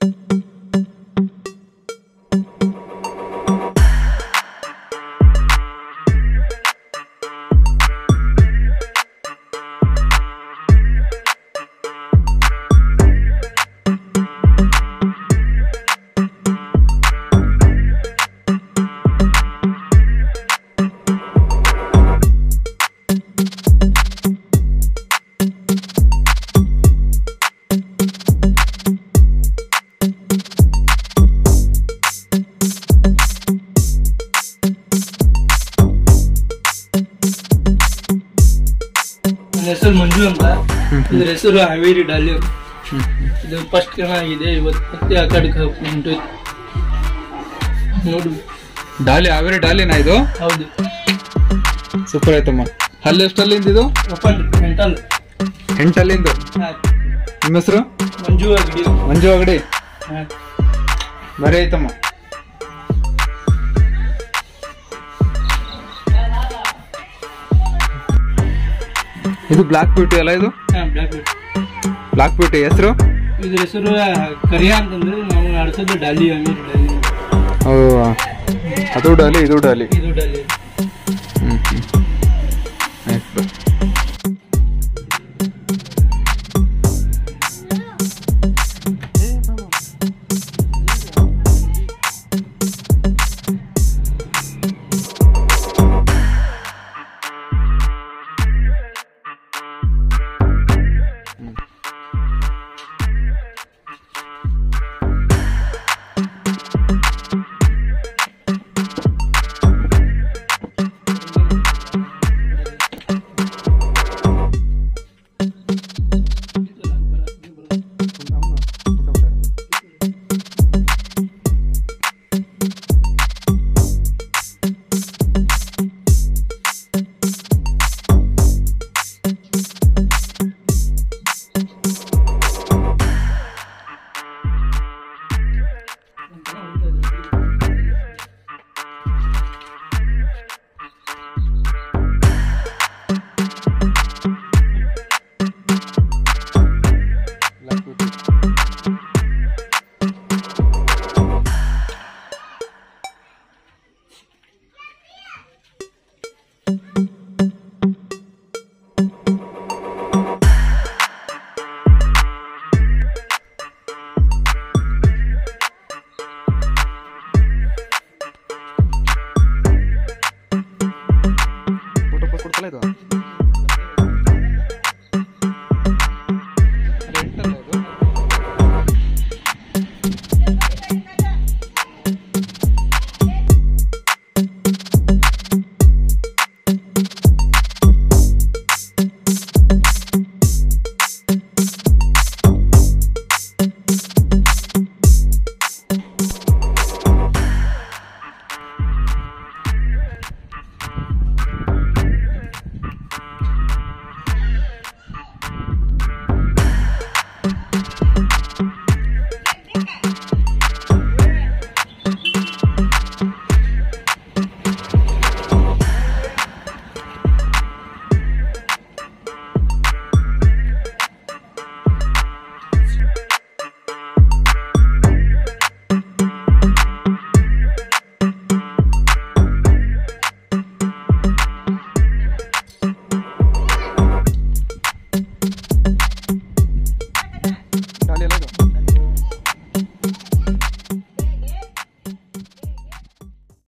ನನ್ನ ಹೆಸರು ಮಂಜು ಅಂತ ಇದ್ರ ಹೆಸರು ಹಾವೇರಿ ಡಾಲಿ ಇದು ಫಸ್ಟ್ ಕಣ ಆಗಿದೆ ಇವತ್ತು ಮತ್ತೆ ಆ ಕಡೆ ಹೊಂಟೋಯ್ತು ನೋಡು ಡಾಲಿ ಹಾವೇರಿ ಡಾಲಿನಾ ಇದು ಹೌದು ಸೂಪರ್ ಆಯ್ತಮ್ಮ ಹಲ್ಲು ಎಷ್ಟಲ್ಲಿಂದ ಇದು ಓಪನ್ ಮೆಂಟಲ್ ಎಂಟಲ್ಲಿಂದು ನಿಮ್ಮ ಹೆಸರು ಮಂಜು ಅಗಡಿ ಮಂಜು ಅಗಡಿ ಹಾ. ಬರೀ ಐತಮ್ಮ ಇದು ಬ್ಲಾಕ್ ಬ್ಯೂಟಿ ಅಲ್ಲ ಇದು ಹಾ, black belt. ಬ್ಲಾಕ್ ಬ್ಯೂಟಿ ಹೆಸರು ಇದ್ರ ಹೆಸರು ಕರಿಯ ಅಂತಂದ್ರೆ ನಾವು ಆಡ್ಸೋದು ಡಾಲಿ ಹಾವೇರಿ ಡಾಲಿ ಅದು ಡಾಲಿ ಇದು ಡಾಲಿ ಇದು ಡಾಲಿ